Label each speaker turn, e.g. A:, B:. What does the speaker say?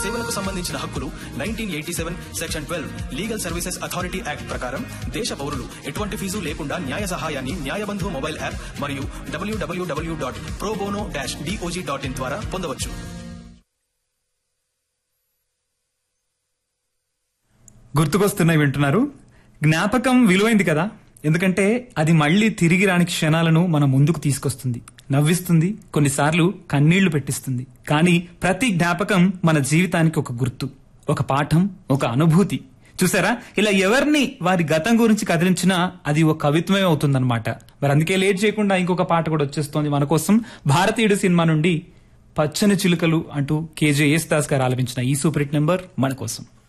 A: సేవలకు సంబంధించిన హక్కులు nineteen eighty seven section twelve legal services authority act ప్రకారం దేశ పౌరులు ఎటువంటి ఫీజు లేకుండా న్యాయ సహాయాన్ని న్యాయబంధు మొబైల్ యాప్ మరియు డబ్ల్యూడబ్ల్యూడబ్ల్యూ dot pro bono dash DOJ dot in ద్వారా పొందవచ్చు
B: గుర్తుకొస్తున్నాయి వింటున్నారు జ్ఞాపకం విలువైంది కదా ఎందుకంటే అది మళ్ళీ తిరిగి రాని క్షణాలను మన ముందుకు తీసుకొస్తుంది నవ్విస్తుంది కొన్నిసార్లు కన్నీళ్లు పెట్టిస్తుంది కానీ ప్రతి జ్ఞాపకం మన జీవితానికి ఒక గుర్తు ఒక పాఠం ఒక అనుభూతి చూసారా ఇలా ఎవరిని వారి గతం గురించి కదిలించినా అది ఒక కవిత్వమే అవుతుందన్నమాట మరి అందుకే లేట్ చేయకుండా ఇంకొక పాట కూడా వచ్చేస్తోంది మన కోసం భారతీయుడు సినిమా నుండి పచ్చని చిలుకలు అంటూ కేజే యేసుదాస్ గారు ఆలపించిన ఈ సూపర్ హిట్ నెంబర్ మన కోసం